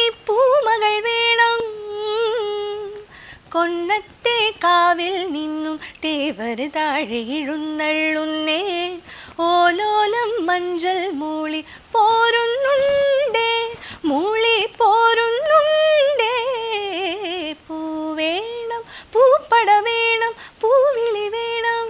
പൂമകൾ വേണം കൊന്നത്തെ കാവിൽ നിന്നും തേവര് താഴെ എഴുന്നള്ളുന്നേ ഓലോലം മഞ്ചൽ മൂളി പോരുന്നുണ്ടേ മൂളി പോരുന്നുണ്ടേ പൂവേണം പൂപ്പട വേണം പൂവിളി വേണം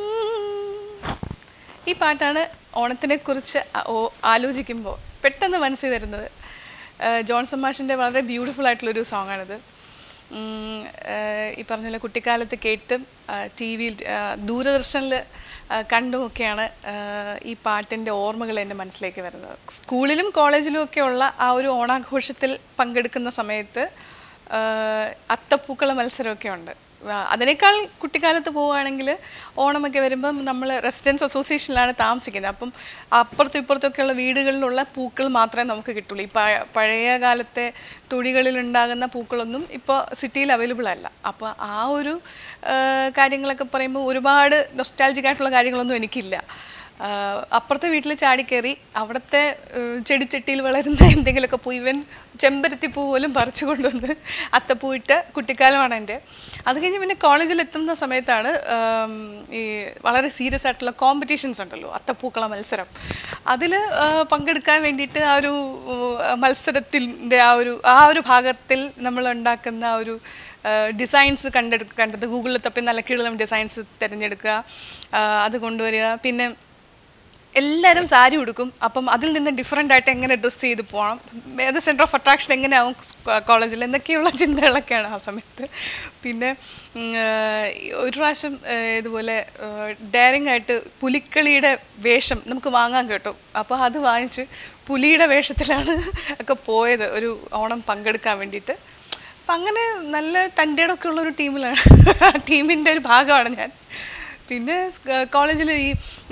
ഈ പാട്ടാണ് ഓണത്തിനെ കുറിച്ച് ആലോചിക്കുമ്പോൾ പെട്ടെന്ന് മനസ്സിൽ വരുന്നത് ഏഹ് ജോൺസൺ മാഷിൻ്റെ വളരെ ബ്യൂട്ടിഫുൾ ആയിട്ടുള്ളൊരു സോങ്ങാണിത് ഉം, ഏഹ് ഈ പറഞ്ഞ പോലെ കുട്ടിക്കാലത്ത് കേട്ടും ടി വിയിൽ ദൂരദർശനിൽ കണ്ടുമൊക്കെയാണ് ഏഹ് ഈ പാട്ടിൻ്റെ ഓർമ്മകൾ എൻ്റെ മനസ്സിലേക്ക് വരുന്നത് സ്കൂളിലും കോളേജിലും ഒക്കെ ഉള്ള ആ ഒരു ഓണാഘോഷത്തിൽ പങ്കെടുക്കുന്ന സമയത്ത് ആഹ് അത്തപ്പൂക്കള മത്സരമൊക്കെ ഉണ്ട് ആ, അതിനേക്കാൾ കുട്ടിക്കാലത്ത് പോവുകയാണെങ്കിൽ ഓണമൊക്കെ വരുമ്പം നമ്മൾ റെസിഡൻസ് അസോസിയേഷനിലാണ് താമസിക്കുന്നത് അപ്പം അപ്പുറത്തും ഇപ്പുറത്തൊക്കെയുള്ള വീടുകളിലുള്ള പൂക്കൾ മാത്രമേ നമുക്ക് കിട്ടുള്ളൂ ഈ പഴ- പഴയ കാലത്തെ തൊടികളിൽ ഉണ്ടാകുന്ന പൂക്കളൊന്നും ഇപ്പോൾ സിറ്റിയിൽ അവൈലബിൾ അല്ല അപ്പോൾ ആ ഒരു ആ, കാര്യങ്ങളൊക്കെ പറയുമ്പോൾ ഒരുപാട് നൊസ്റ്റാൾജിക് ആയിട്ടുള്ള കാര്യങ്ങളൊന്നും എനിക്കില്ല ആഹ് അപ്പുറത്തെ വീട്ടിൽ ചാടിക്കയറി അവിടുത്തെ ഏഹ് ചെടിച്ചട്ടിയിൽ വളരുന്ന എന്തെങ്കിലുമൊക്കെ പൂ ഇവൻ ചെമ്പരത്തി പൂ പോലും പറിച്ചു കൊണ്ടുവന്ന് അത്തപ്പൂയിട്ട് കുട്ടിക്കാലമാണ് എൻ്റെ അത് കഴിഞ്ഞ് പിന്നെ കോളേജിൽ എത്തുന്ന സമയത്താണ് ആം, ഈ വളരെ സീരിയസ് ആയിട്ടുള്ള കോമ്പറ്റീഷൻസ് ഉണ്ടല്ലോ അത്തപ്പൂക്കള മത്സരം അതിൽ പങ്കെടുക്കാൻ വേണ്ടിയിട്ട് ആ ഒരു മത്സരത്തിൻ്റെ ആ ഒരു ആ ഒരു ഭാഗത്തിൽ നമ്മൾ ഉണ്ടാക്കുന്ന ആ ഒരു ഡിസൈൻസ് കണ്ടെടു കണ്ടത് ഗൂഗിളിൽ തപ്പി നല്ല കിടലം ഡിസൈൻസ് തിരഞ്ഞെടുക്കുക ആ, അത് കൊണ്ടുവരിക പിന്നെ എല്ലാവരും സാരി ഉടുക്കും അപ്പം അതിൽ നിന്ന് ഡിഫറെൻ്റ് ആയിട്ട് എങ്ങനെ ഡ്രസ്സ് ചെയ്ത് പോകണം ഏത് സെൻറ്റർ ഓഫ് അട്രാക്ഷൻ എങ്ങനെയാവും കോളേജിൽ എന്നൊക്കെയുള്ള ചിന്തകളൊക്കെയാണ് ആ സമയത്ത് പിന്നെ ഉം, ആ, ഒരു പ്രാവശ്യം ആ, ഇതുപോലെ ഡയറിങ് ആയിട്ട് പുലിക്കളിയുടെ വേഷം നമുക്ക് വാങ്ങാൻ കിട്ടും അപ്പോൾ അത് വാങ്ങിച്ച് പുലിയുടെ വേഷത്തിലാണ് ഒക്കെ പോയത് ഒരു ഓണം പങ്കെടുക്കാൻ വേണ്ടിയിട്ട് അപ്പം അങ്ങനെ നല്ല തൻ്റെ ഇടമൊക്കെ ഉള്ള ഒരു ടീമിലാണ് ആ ടീമിൻ്റെ ഒരു ഭാഗമാണ് ഞാൻ പിന്നെ കോളേജിൽ ഈ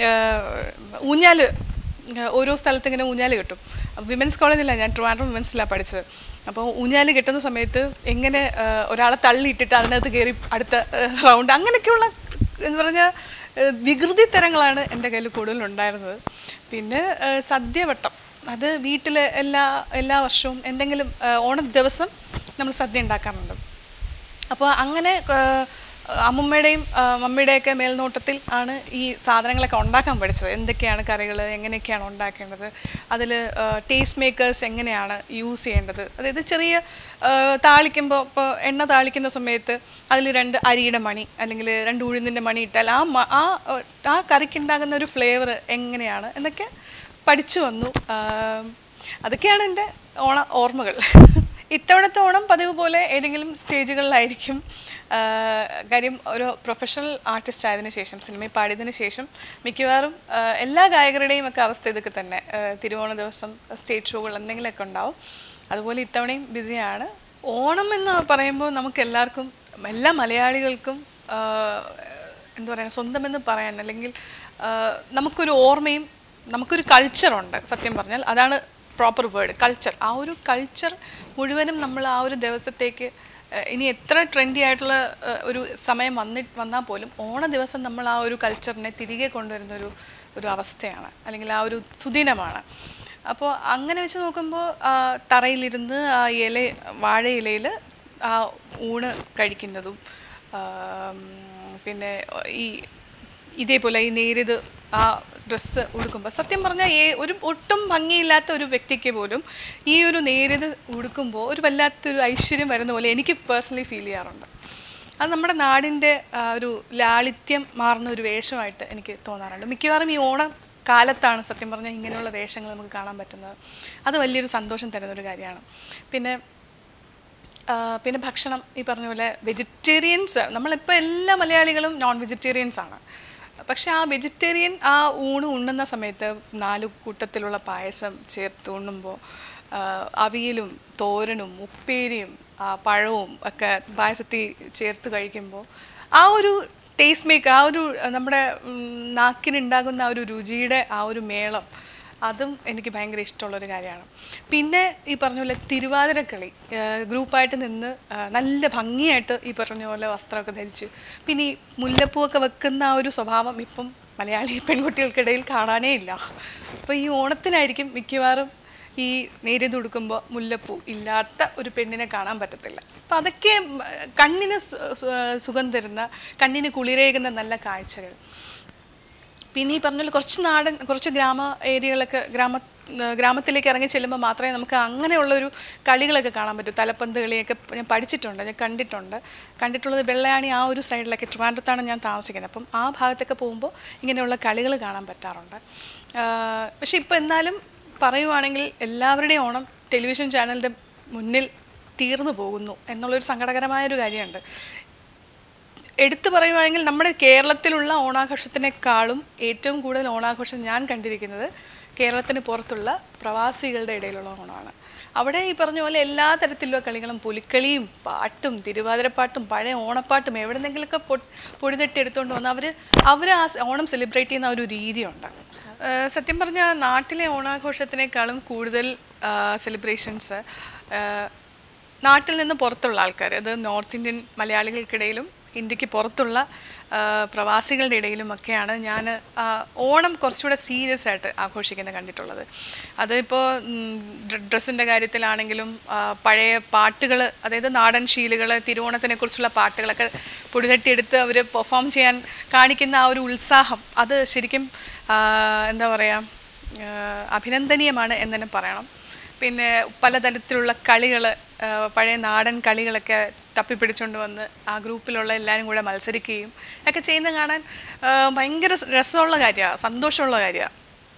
ഊഞ്ഞാൽ ഓരോ സ്ഥലത്ത് ഇങ്ങനെ ഊഞ്ഞാൽ കിട്ടും വിമൻസ് കോളേജിലാണ് ഞാൻ ട്രിവാൻഡ്രം വിമൻസിലാണ് പഠിച്ചത് അപ്പോൾ ഊഞ്ഞാൽ കിട്ടുന്ന സമയത്ത് എങ്ങനെ ആ, ഒരാളെ തള്ളിയിട്ടിട്ട് അതിനകത്ത് കയറി അടുത്ത റൗണ്ട് അങ്ങനെയൊക്കെയുള്ള എന്ന് പറഞ്ഞാൽ വികൃതി തരങ്ങളാണ് എൻ്റെ കയ്യിൽ കൂടുതലുണ്ടായിരുന്നത് പിന്നെ ആ, സദ്യവട്ടം അത് വീട്ടിൽ എല്ലാ എല്ലാ വർഷവും എന്തെങ്കിലും ആ, ഓണ ദിവസം നമ്മൾ സദ്യ ഉണ്ടാക്കാറുണ്ട് അപ്പോൾ അങ്ങനെ ആ, അമ്മുമ്മയുടെയും ആ, മമ്മിയുടെയൊക്കെ മേൽനോട്ടത്തിൽ ആണ് ഈ സാധനങ്ങളൊക്കെ ഉണ്ടാക്കാൻ പഠിച്ചത് എന്തൊക്കെയാണ് കറികൾ എങ്ങനെയൊക്കെയാണ് ഉണ്ടാക്കേണ്ടത് അതിൽ ടേസ്റ്റ് മേക്കേഴ്സ് എങ്ങനെയാണ് യൂസ് ചെയ്യേണ്ടത് അതായത് ചെറിയ ആ, താളിക്കുമ്പോൾ ഇപ്പോൾ എണ്ണ താളിക്കുന്ന സമയത്ത് അതിൽ രണ്ട് അരിയുടെ മണി അല്ലെങ്കിൽ രണ്ട് ഉഴുന്നിൻ്റെ മണി ഇട്ടാൽ ആ മ- ആ ആ കറിക്കുണ്ടാകുന്ന ഒരു ഫ്ലേവർ എങ്ങനെയാണ് എന്നൊക്കെ പഠിച്ചു വന്നു ആ, അതൊക്കെയാണ് എൻ്റെ ഓണ ഓർമ്മകൾ ഇത്തവണത്തെ ഓണം പതിവ് പോലെ ഏതെങ്കിലും സ്റ്റേജുകളിലായിരിക്കും ആ, കാര്യം ഒരു പ്രൊഫഷണൽ ആർട്ടിസ്റ്റ് ആയതിനു ശേഷം സിനിമയിൽ പാടിയതിനു ശേഷം മിക്കവാറും ആ, എല്ലാ ഗായകരുടെയും ഒക്കെ അവസ്ഥ ഇതൊക്കെ തന്നെ ആ, തിരുവോണ ദിവസം സ്റ്റേജ് ഷോകൾ എന്തെങ്കിലുമൊക്കെ ഉണ്ടാവും അതുപോലെ ഇത്തവണയും ബിസിയാണ് ഓണം എന്ന് പറയുമ്പോൾ നമുക്ക് എല്ലാവർക്കും എല്ലാ മലയാളികൾക്കും ആ, എന്താ പറയുക സ്വന്തമെന്ന് പറയാൻ അല്ലെങ്കിൽ ആ, നമുക്കൊരു ഓർമ്മയും നമുക്കൊരു കൾച്ചറുണ്ട് സത്യം പറഞ്ഞാൽ അതാണ് പ്രോപ്പർ വേർഡ് കൾച്ചർ ആ ഒരു കൾച്ചർ മുഴുവനും നമ്മൾ ആ ഒരു ദിവസത്തേക്ക് ആ, ഇനി എത്ര ട്രെൻഡി ആയിട്ടുള്ള ആ, ഒരു സമയം വന്നി വന്നാൽ പോലും ഓണ ദിവസം നമ്മൾ ആ ഒരു കൾച്ചറിനെ തിരികെ കൊണ്ടുവരുന്ന ഒരു ഒരു അവസ്ഥയാണ് അല്ലെങ്കിൽ ആ ഒരു സുദിനമാണ് അപ്പോൾ അങ്ങനെ വെച്ച് നോക്കുമ്പോൾ ആ, തറയിലിരുന്ന് ആ ഇല വാഴയിലയിൽ ആ ഊണ് കഴിക്കുന്നതും ആം, പിന്നെ ഈ ഇതേപോലെ ഈ നേരിത് ആ ഡ്രസ്സ് ഉടുക്കുമ്പോൾ സത്യം പറഞ്ഞാൽ ഏ ഒരു ഒട്ടും ഭംഗിയില്ലാത്ത ഒരു വ്യക്തിക്ക് പോലും ഈ ഒരു നേരിത് ഉടുക്കുമ്പോൾ ഒരു വല്ലാത്തൊരു ഐശ്വര്യം വരുന്ന പോലെ എനിക്ക് പേഴ്സണലി ഫീൽ ചെയ്യാറുണ്ട് അത് നമ്മുടെ നാടിൻ്റെ ആ, ഒരു ലാളിത്യം മാറുന്ന ഒരു വേഷമായിട്ട് എനിക്ക് തോന്നാറുണ്ട് മിക്കവാറും ഈ ഓണം കാലത്താണ് സത്യം പറഞ്ഞാൽ ഇങ്ങനെയുള്ള വേഷങ്ങൾ നമുക്ക് കാണാൻ പറ്റുന്നത് അത് വലിയൊരു സന്തോഷം തരുന്ന ഒരു കാര്യമാണ് പിന്നെ ആ, പിന്നെ ഭക്ഷണം ഈ പറഞ്ഞ പോലെ വെജിറ്റേറിയൻസ് നമ്മളിപ്പോൾ എല്ലാ മലയാളികളും നോൺ വെജിറ്റേറിയൻസ് ആണ് പക്ഷെ ആ വെജിറ്റേറിയൻ ആ ഊണ് ഉണ്ണുന്ന സമയത്ത് നാല് കൂട്ടത്തിലുള്ള പായസം ചേർത്ത് ഉണ്ണുമ്പോൾ ആ, അവിയലും തോരനും ഉപ്പേരിയും ആ പഴവും ഒക്കെ പായസത്തിൽ ചേർത്ത് കഴിക്കുമ്പോൾ ആ ഒരു ടേസ്റ്റ് മേക്ക് ആ ഒരു നമ്മുടെ ഉം, നാക്കിനുണ്ടാകുന്ന ആ ഒരു രുചിയുടെ ആ ഒരു മേളം അതും എനിക്ക് ഭയങ്കര ഇഷ്ടമുള്ളൊരു കാര്യമാണ് പിന്നെ ഈ പറഞ്ഞ പോലെ തിരുവാതിരക്കളി ഗ്രൂപ്പായിട്ട് നിന്ന് ആ, നല്ല ഭംഗിയായിട്ട് ഈ പറഞ്ഞ പോലെ വസ്ത്രമൊക്കെ ധരിച്ച് പിന്നെ ഈ മുല്ലപ്പൂവൊക്കെ വെക്കുന്ന ആ ഒരു സ്വഭാവം ഇപ്പം മലയാളി പെൺകുട്ടികൾക്കിടയിൽ കാണാനേ ഇല്ല അപ്പോൾ ഈ ഓണത്തിനായിരിക്കും മിക്കവാറും ഈ നേരിയത് ഉടുക്കുമ്പോൾ മുല്ലപ്പൂ ഇല്ലാത്ത ഒരു പെണ്ണിനെ കാണാൻ പറ്റത്തില്ല അപ്പം അതൊക്കെ ഉം, കണ്ണിന് സു- സു- സുഖം തരുന്ന കണ്ണിന് കുളിരേകുന്ന നല്ല കാഴ്ചകൾ പിന്നെ ഈ പറഞ്ഞ പോലെ കുറച്ച് നാടൻ കുറച്ച് ഗ്രാമ ഏരിയകളൊക്കെ ഗ്രാമ ഏർ ഗ്രാമത്തിലേക്ക് ഇറങ്ങി ചെല്ലുമ്പോൾ മാത്രമേ നമുക്ക് അങ്ങനെയുള്ളൊരു കളികളൊക്കെ കാണാൻ പറ്റൂ തലപ്പന്ത് കളിയൊക്കെ ഞാൻ പഠിച്ചിട്ടുണ്ട് ഞാൻ കണ്ടിട്ടുണ്ട് കണ്ടിട്ടുള്ളത് വെള്ളയാണി ആ ഒരു സൈഡിലൊക്കെ ട്രിവാൻഡ്രത്താണ് ഞാൻ താമസിക്കുന്നത് അപ്പം ആ ഭാഗത്തൊക്കെ പോകുമ്പോൾ ഇങ്ങനെയുള്ള കളികൾ കാണാൻ പറ്റാറുണ്ട് ആഹ് പക്ഷെ ഇപ്പോൾ എന്നാലും പറയുവാണെങ്കിൽ എല്ലാവരുടെയും ഓണം ടെലിവിഷൻ ചാനലിൻ്റെ മുന്നിൽ തീർന്നു പോകുന്നു എന്നുള്ളൊരു സങ്കടകരമായൊരു കാര്യമുണ്ട് എടുത്തു പറയുവാണെങ്കിൽ നമ്മുടെ കേരളത്തിലുള്ള ഓണാഘോഷത്തിനേക്കാളും ഏറ്റവും കൂടുതൽ ഓണാഘോഷം ഞാൻ കണ്ടിരിക്കുന്നത് കേരളത്തിന് പുറത്തുള്ള പ്രവാസികളുടെ ഇടയിലുള്ള ഓണമാണ് അവിടെ ഈ പറഞ്ഞ പോലെ എല്ലാ തരത്തിലുള്ള കളികളും പുലിക്കളിയും പാട്ടും തിരുവാതിരപ്പാട്ടും പഴയ ഓണപ്പാട്ടും എവിടെന്നെങ്കിലുമൊക്കെ പൊ പൊടിതട്ടി എടുത്തുകൊണ്ട് വന്ന് അവർ അവർ ആ സ- ഓണം സെലിബ്രേറ്റ് ചെയ്യുന്ന ആ ഒരു രീതിയുണ്ട് ഏഹ് സത്യം പറഞ്ഞാൽ നാട്ടിലെ ഓണാഘോഷത്തിനേക്കാളും കൂടുതൽ സെലിബ്രേഷൻസ് നാട്ടിൽ നിന്ന് പുറത്തുള്ള ആൾക്കാർ അത് നോർത്ത് ഇന്ത്യൻ മലയാളികൾക്കിടയിലും ഇന്ത്യക്ക് പുറത്തുള്ള ആ, പ്രവാസികളുടെ ഇടയിലുമൊക്കെയാണ് ഞാൻ ഓണം കുറച്ചുകൂടെ സീരിയസ് ആയിട്ട് ആഘോഷിക്കുന്നത് കണ്ടിട്ടുള്ളത് അതിപ്പോൾ ഡ്രസ്സിൻ്റെ കാര്യത്തിലാണെങ്കിലും ആ, പഴയ പാട്ടുകൾ അതായത് നാടൻ ശീലുകൾ തിരുവോണത്തിനെ കുറിച്ചുള്ള പാട്ടുകളൊക്കെ പൊടിതട്ടിയെടുത്ത് അവർ പെർഫോം ചെയ്യാൻ കാണിക്കുന്ന ആ ഒരു ഉത്സാഹം അത് ശരിക്കും ആ, എന്താ പറയുക അഭിനന്ദനീയമാണ് എന്ന് തന്നെ പറയണം പിന്നെ പലതരത്തിലുള്ള കളികൾ പഴയ നാടൻ കളികളൊക്കെ തപ്പിപ്പിടിച്ചുകൊണ്ട് വന്ന് ആ ഗ്രൂപ്പിലുള്ള എല്ലാവരും കൂടെ മത്സരിക്കുകയും ഒക്കെ ചെയ്യുന്നത് കാണാൻ ആ, ഭയങ്കര രസമുള്ള കാര്യമാണ് സന്തോഷമുള്ള കാര്യമാണ്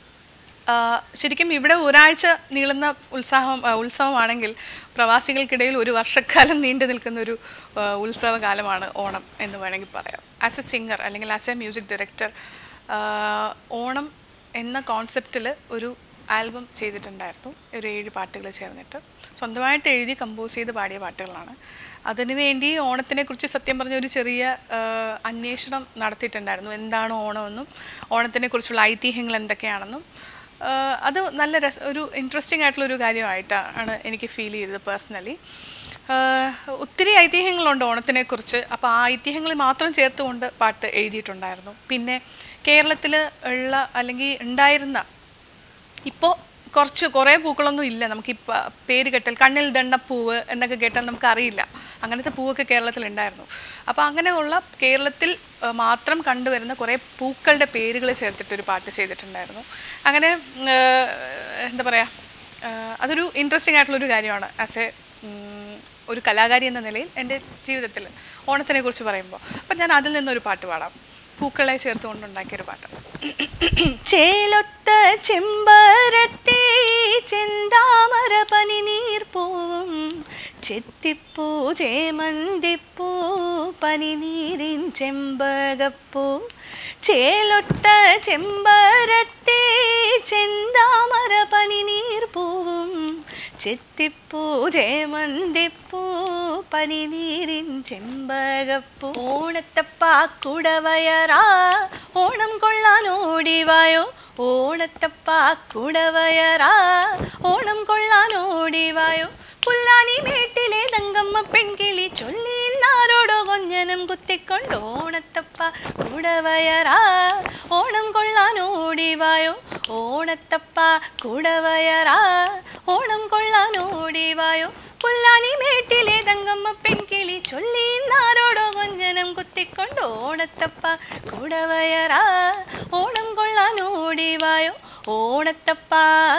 ശരിക്കും ഇവിടെ ഒരാഴ്ച നീളുന്ന ഉത്സാഹം ആ, ഉത്സവമാണെങ്കിൽ പ്രവാസികൾക്കിടയിൽ ഒരു വർഷക്കാലം നീണ്ടു നിൽക്കുന്ന ഒരു ആ, ഉത്സവകാലമാണ് ഓണം എന്ന് വേണമെങ്കിൽ പറയാം ആസ് എ സിംഗർ അല്ലെങ്കിൽ as a music director Onam എന്ന കോൺസെപ്റ്റിൽ ഒരു ആൽബം ചെയ്തിട്ടുണ്ടായിരുന്നു ഒരു ഏഴ് പാട്ടുകൾ ചേർന്നിട്ട് സ്വന്തമായിട്ട് എഴുതി കമ്പോസ് ചെയ്ത് പാടിയ പാട്ടുകളാണ് അതിനുവേണ്ടി ഓണത്തിനെക്കുറിച്ച് സത്യം പറഞ്ഞ ഒരു ചെറിയ ആ, അന്വേഷണം നടത്തിയിട്ടുണ്ടായിരുന്നു എന്താണ് ഓണമെന്നും ഓണത്തിനെക്കുറിച്ചുള്ള ഐതിഹ്യങ്ങൾ എന്തൊക്കെയാണെന്നും ആ, അത് നല്ല രസ ഒരു ഇൻട്രസ്റ്റിംഗ് ആയിട്ടുള്ള ഒരു കാര്യമായിട്ടാണ് എനിക്ക് ഫീൽ ചെയ്തത് പേഴ്സണലി ഒത്തിരി ഐതിഹ്യങ്ങളുണ്ട് ഓണത്തിനെക്കുറിച്ച് അപ്പോൾ ആ ഐതിഹ്യങ്ങൾ മാത്രം ചേർത്തുകൊണ്ട് പാട്ട് എഴുതിയിട്ടുണ്ടായിരുന്നു പിന്നെ കേരളത്തിൽ ഉള്ള അല്ലെങ്കിൽ ഉണ്ടായിരുന്ന ഇപ്പോൾ കുറച്ച് കുറേ പൂക്കളൊന്നും ഇല്ല നമുക്ക് ഇപ്പം പേര് കേട്ടാൽ കണ്ണിൽ ദണ്ണപ്പൂവ് എന്നൊക്കെ കേട്ടാൽ നമുക്ക് അറിയില്ല അങ്ങനത്തെ പൂവൊക്കെ കേരളത്തിലുണ്ടായിരുന്നു അപ്പോൾ അങ്ങനെയുള്ള കേരളത്തിൽ ആ, മാത്രം കണ്ടുവരുന്ന കുറേ പൂക്കളുടെ പേരുകൾ ചേർത്തിട്ടൊരു പാട്ട് ചെയ്തിട്ടുണ്ടായിരുന്നു അങ്ങനെ ഉം, ആ, എന്താ പറയുക അതൊരു ഇൻട്രസ്റ്റിംഗ് ആയിട്ടുള്ളൊരു കാര്യമാണ് ആസ് എ ഒരു കലാകാരി എന്ന നിലയിൽ എൻ്റെ ജീവിതത്തിൽ ഓണത്തിനെ കുറിച്ച് പറയുമ്പോൾ അപ്പം ഞാൻ അതിൽ നിന്നൊരു പാട്ട് പാടാം പൂക്കളെ ചേർത്തുകൊണ്ടുണ്ടാക്കിയൊരു പാട്ട് ചേലൊത്ത ചെമ്പരത്തി ചെന്താമര പനിനീർ പൂവും ചെത്തിപ്പൂ ചേമന്തിപ്പൂ പനിനീരിൻ ചെമ്പകപ്പൂ ചേലൊത്ത ചെമ്പരത്തി ചെന്താമര പനിനീർ പൂവും ചെത്തിപ്പൂ ചേമന്തിപ്പൂ പനിനീരിൻ ചെമ്പകപ്പൂ ഓണത്തപ്പാ കുടവയറാ ഓണം കൊള്ളാൻ ഓടിവായോ ഓണത്തപ്പാ കുടവയറാ ഓണം കൊള്ളാൻ ഓടിവായോ പുല്ലാനി മേട്ടിലെ തങ്കമ്മ പെൺകിളി ചൊല്ലി നാരോടോ കൊഞ്ഞനം കുത്തിക്കൊണ്ട് ഓണത്തപ്പ കുടവയറാ ഓണം കൊള്ളാൻ ഓടിവായോ ഓണത്തപ്പ കുടവയറാ ഓണം കൊള്ളാൻ ഓടിവായോ പുല്ലാനി മേട്ടിലെ തങ്കമ്മ പെൺകിളി ചൊല്ലി നാരോടോ കൊഞ്ഞനം കുത്തിക്കൊണ്ട് ഓണത്തപ്പ കുടവയറാ ഓണം കൊള്ളാൻ ഓടിവായോ ഓണത്തപ്പ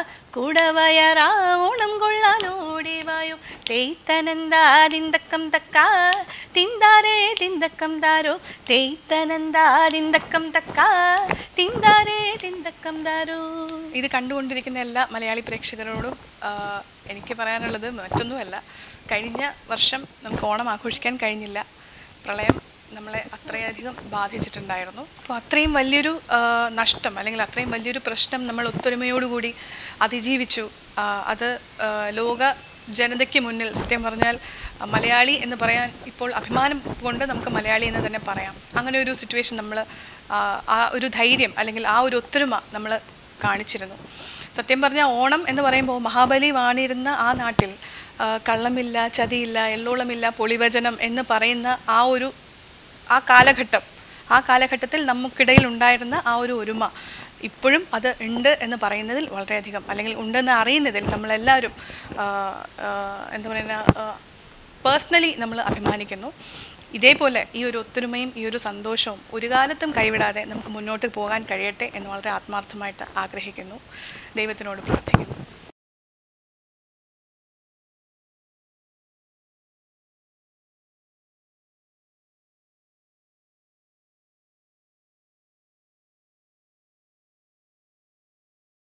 കുടവയറാ ഓണം കൊള്ളാൻ ഓടിവായോ തെയ്ത്തനന്താ തിന്തക്കം തക്ക തിന്താരേ തിന്തക്കം താരോ തെയ്ത്തനന്താ തിന്തക്കം തക്ക തിന്താരേ തിന്തക്കം താരോ ഇത് കണ്ടുകൊണ്ടിരിക്കുന്ന എല്ലാ മലയാളി പ്രേക്ഷകരോടും ആ, എനിക്ക് പറയാനുള്ളത് മറ്റൊന്നുമല്ല കഴിഞ്ഞ വർഷം നമുക്ക് ഓണം ആഘോഷിക്കാൻ കഴിഞ്ഞില്ല പ്രളയം നമ്മളെ അത്രയധികം ബാധിച്ചിട്ടുണ്ടായിരുന്നു അപ്പോൾ അത്രയും വലിയൊരു ആ, നഷ്ടം അല്ലെങ്കിൽ അത്രയും വലിയൊരു പ്രശ്നം നമ്മൾ ഒത്തൊരുമയോടുകൂടി അതിജീവിച്ചു ആ, അത് ആ, ലോക ജനതയ്ക്ക് മുന്നിൽ സത്യം പറഞ്ഞാൽ ആ, മലയാളി എന്ന് പറയാൻ ഇപ്പോൾ അഭിമാനം കൊണ്ട് നമുക്ക് മലയാളി എന്ന് തന്നെ പറയാം അങ്ങനെ ഒരു സിറ്റുവേഷൻ നമ്മൾ ആ ഒരു ധൈര്യം അല്ലെങ്കിൽ ആ ഒരു ഒത്തൊരുമ നമ്മൾ കാണിച്ചിരുന്നു സത്യം പറഞ്ഞാൽ ഓണം എന്ന് പറയുമ്പോൾ മഹാബലി വാണിരുന്ന ആ നാട്ടിൽ ആ, കള്ളമില്ല ചതിയില്ല എള്ളോളമില്ല പൊളിവചനം എന്ന് പറയുന്ന ആ ഒരു ആ കാലഘട്ടം ആ കാലഘട്ടത്തിൽ നമുക്കിടയിൽ ഉണ്ടായിരുന്ന ആ ഒരു ഒരുമ ഇപ്പോഴും അത് ഉണ്ട് എന്ന് പറയുന്നതിൽ വളരെയധികം അല്ലെങ്കിൽ ഉണ്ടെന്ന് അറിയുന്നതിൽ നമ്മളെല്ലാവരും ആ, ആ, എന്താ പറയുക പേഴ്സണലി നമ്മൾ അഭിമാനിക്കുന്നു ഇതേപോലെ ഈ ഒരു ഒത്തൊരുമയും ഈ ഒരു സന്തോഷവും ഒരു കാലത്തും കൈവിടാതെ നമുക്ക് മുന്നോട്ട് പോകാൻ കഴിയട്ടെ എന്ന് വളരെ ആത്മാർത്ഥമായിട്ട് ആഗ്രഹിക്കുന്നു ദൈവത്തിനോട് പ്രാർത്ഥിക്കുന്നു